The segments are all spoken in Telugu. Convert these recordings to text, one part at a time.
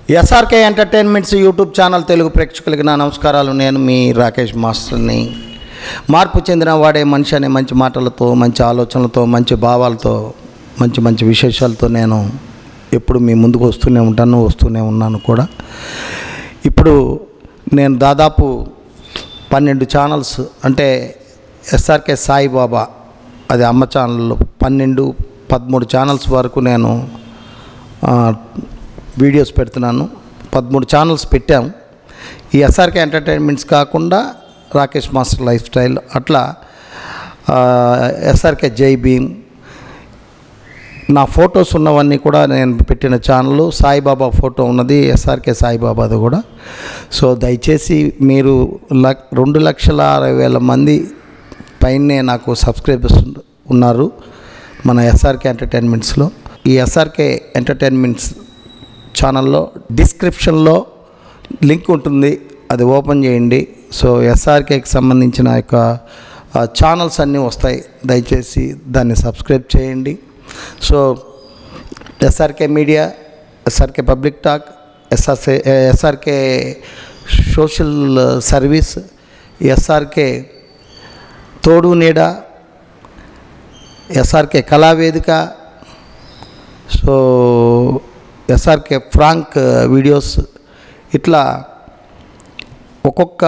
SRK entertainments YouTube channel Telugu ప్రేక్షకులకి నా నమస్కారాలు నేను మీ రాకేష్ మాస్టర్ని మార్పు చెందిన వాడే మనిషి అనే మంచి మాటలతో మంచి ఆలోచనలతో మంచి భావాలతో మంచి మంచి విశేషాలతో నేను ఎప్పుడు మీ ముందుకు వస్తూనే ఉంటాను వస్తూనే ఉన్నాను కూడా ఇప్పుడు నేను దాదాపు పన్నెండు ఛానల్స్ అంటే ఎస్ఆర్కే సాయిబాబా అది అమ్మ ఛానల్ పన్నెండు పదమూడు ఛానల్స్ వరకు నేను ఆ, వీడియోస్ పెడుతున్నాను పదమూడు ఛానల్స్ పెట్టాము ఈ ఎస్ఆర్కే ఎంటర్టైన్మెంట్స్ కాకుండా రాకేష్ మాస్టర్ లైఫ్ స్టైల్ అట్లా ఆ, ఎస్ఆర్కే జై భీమ్ నా ఫొటోస్ ఉన్నవన్నీ కూడా నేను పెట్టిన ఛానల్ సాయిబాబా ఫోటో ఉన్నది ఎస్ఆర్కే సాయిబాబాది కూడా సో దయచేసి మీరు లక్ రెండు లక్షల అరవై వేల మంది పైనే నాకు సబ్స్క్రైబర్స్ ఉన్నారు మన ఎస్ఆర్కే ఎంటర్టైన్మెంట్స్లో ఈ ఎస్ఆర్కే ఎంటర్టైన్మెంట్స్ ఛానల్లో డిస్క్రిప్షన్లో లింక్ ఉంటుంది అది ఓపెన్ చేయండి సో ఎస్ఆర్కేకి సంబంధించిన యొక్క ఆ, ఛానల్స్ అన్నీ వస్తాయి దయచేసి దాన్ని సబ్స్క్రైబ్ చేయండి so SRK media SRK public talk SRK SRK social service SRK తోడు నీడ SRK Kalavedika so SRK prank videos ఇట్లా ఒక్కొక్క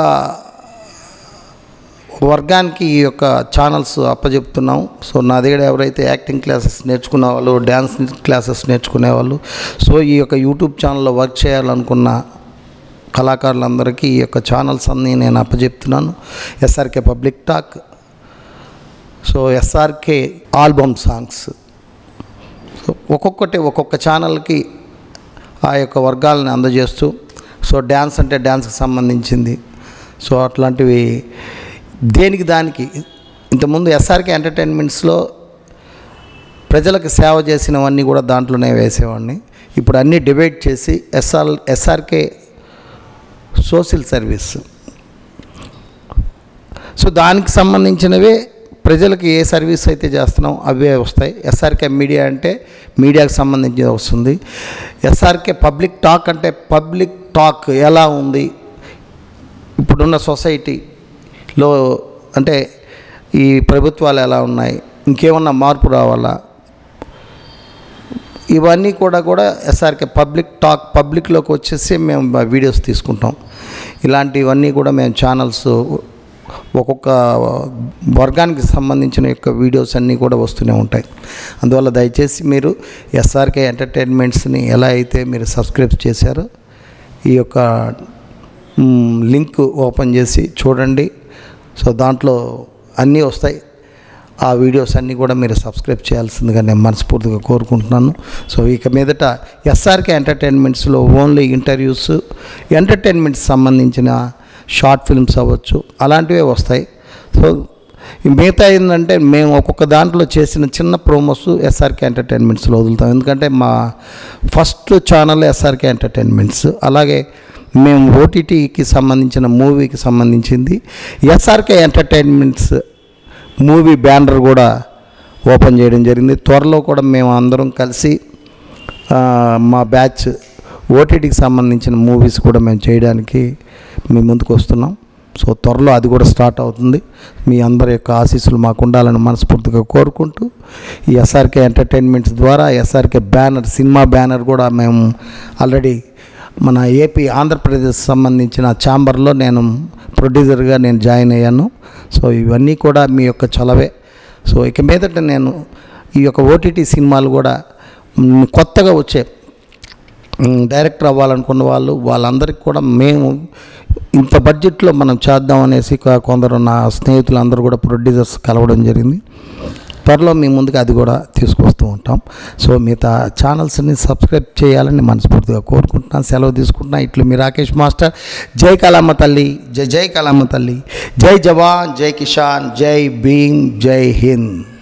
వర్గానికి ఈ యొక్క ఛానల్స్ అప్పచెప్తున్నాం సో నా దగ్గర ఎవరైతే యాక్టింగ్ క్లాసెస్ నేర్చుకునే వాళ్ళు డ్యాన్స్ క్లాసెస్ నేర్చుకునే వాళ్ళు సో ఈ యొక్క యూట్యూబ్ ఛానల్లో వర్క్ చేయాలనుకున్న కళాకారులందరికీ ఈ యొక్క ఛానల్స్ అన్నీ నేను అప్పచెప్తున్నాను SRK public talk so SRK album songs so ఒక్కొక్కటి ఒక్కొక్క ఛానల్కి ఆ యొక్క వర్గాలను అందజేస్తూ సో డ్యాన్స్ అంటే డ్యాన్స్కి సంబంధించింది సో అట్లాంటివి దేనికి దానికి ఇంతకుముందు ఎస్ఆర్కే ఎంటర్టైన్మెంట్స్లో ప్రజలకు సేవ చేసినవన్నీ కూడా దాంట్లోనే వేసేవాడిని ఇప్పుడు అన్నీ డిబేట్ చేసి SR SRK social service so దానికి సంబంధించినవే ప్రజలకు ఏ సర్వీస్ అయితే చేస్తున్నాం అవే వస్తాయి ఎస్ఆర్కే మీడియా అంటే మీడియాకి సంబంధించి వస్తుంది ఎస్ఆర్కే పబ్లిక్ టాక్ అంటే పబ్లిక్ టాక్ ఎలా ఉంది ఇప్పుడున్న సొసైటీలో అంటే ఈ ప్రభుత్వాలు ఎలా ఉన్నాయి ఇంకేమన్నా మార్పు రావాలా ఇవన్నీ కూడా కూడా ఎస్ఆర్కే పబ్లిక్ టాక్ పబ్లిక్లోకి వచ్చేసి మేము వీడియోస్ తీసుకుంటాం ఇలాంటివన్నీ కూడా మేము ఛానల్స్ ఒక్కొక్క వర్గానికి సంబంధించిన యొక్క వీడియోస్ అన్నీ కూడా వస్తూనే ఉంటాయి అందువల్ల దయచేసి మీరు ఎస్ఆర్కే ఎంటర్టైన్మెంట్స్ని ఎలా అయితే మీరు సబ్స్క్రైబ్ చేశారో ఈ యొక్క మ్, లింక్ ఓపెన్ చేసి చూడండి సో దాంట్లో అన్నీ వస్తాయి ఆ వీడియోస్ అన్నీ కూడా మీరు సబ్స్క్రైబ్ చేయాల్సిందిగా నేను మనస్ఫూర్తిగా కోరుకుంటున్నాను సో ఇక మీదట ఎస్ఆర్కే ఎంటర్టైన్మెంట్స్లో ఓన్లీ ఇంటర్వ్యూస్ ఎంటర్టైన్మెంట్స్ సంబంధించిన షార్ట్ ఫిల్మ్స్ అవ్వచ్చు అలాంటివే వస్తాయి సో ఈ మిగతా ఏంటంటే మేము ఒక్కొక్క దాంట్లో చేసిన చిన్న ప్రోమోస్ ఎస్ఆర్కే ఎంటర్టైన్మెంట్స్లో వదులుతాం ఎందుకంటే మా ఫస్ట్ ఛానల్ ఎస్ఆర్కే ఎంటర్టైన్మెంట్స్ అలాగే మేము ఓటీటీకి సంబంధించిన మూవీకి సంబంధించింది ఎస్ఆర్కే ఎంటర్టైన్మెంట్స్ మూవీ బ్యానర్ కూడా ఓపెన్ చేయడం జరిగింది త్వరలో కూడా మేము అందరం కలిసి ఆ, మా బ్యాచ్ ఓటీటీకి సంబంధించిన మూవీస్ కూడా మేము చేయడానికి మీ ముందుకు వస్తున్నాం సో త్వరలో అది కూడా స్టార్ట్ అవుతుంది మీ అందరి యొక్క ఆశీస్సులు మాకు ఉండాలని మనస్ఫూర్తిగా కోరుకుంటూ ఈ ఎస్ఆర్కే ఎంటర్టైన్మెంట్స్ ద్వారా ఎస్ఆర్కే బ్యానర్ సినిమా బ్యానర్ కూడా మేము ఆల్రెడీ మన ఏపీ ఆంధ్రప్రదేశ్ సంబంధించిన ఛాంబర్లో నేను ప్రొడ్యూసర్గా నేను జాయిన్ అయ్యాను సో ఇవన్నీ కూడా మీ యొక్క చలవే సో ఇక మీదట నేను ఈ యొక్క ఓటీటీ సినిమాలు కూడా మ్, కొత్తగా వచ్చే మ్, డైరెక్టర్ అవ్వాలనుకున్న వాళ్ళు వాళ్ళందరికీ కూడా మేము ఇంత బడ్జెట్లో మనం చేద్దాం అనేసి కొ- కొందరు నా స్నేహితులు అందరూ కూడా ప్రొడ్యూసర్స్ కలవడం జరిగింది త్వరలో మీ ముందుకు అది కూడా తీసుకొస్తూ ఉంటాం సో మిగతా ఛానల్స్ని సబ్స్క్రైబ్ చేయాలని మనస్ఫూర్తిగా కోరుకుంటున్నాను సెలవు తీసుకుంటున్నా ఇట్లు మీ రాకేష్ మాస్టర్ జై కళమ్మ తల్లి జై జై కళమ్మ తల్లి జై జవాన్ జై కిషాన్ జై భీమ్ జై హింద్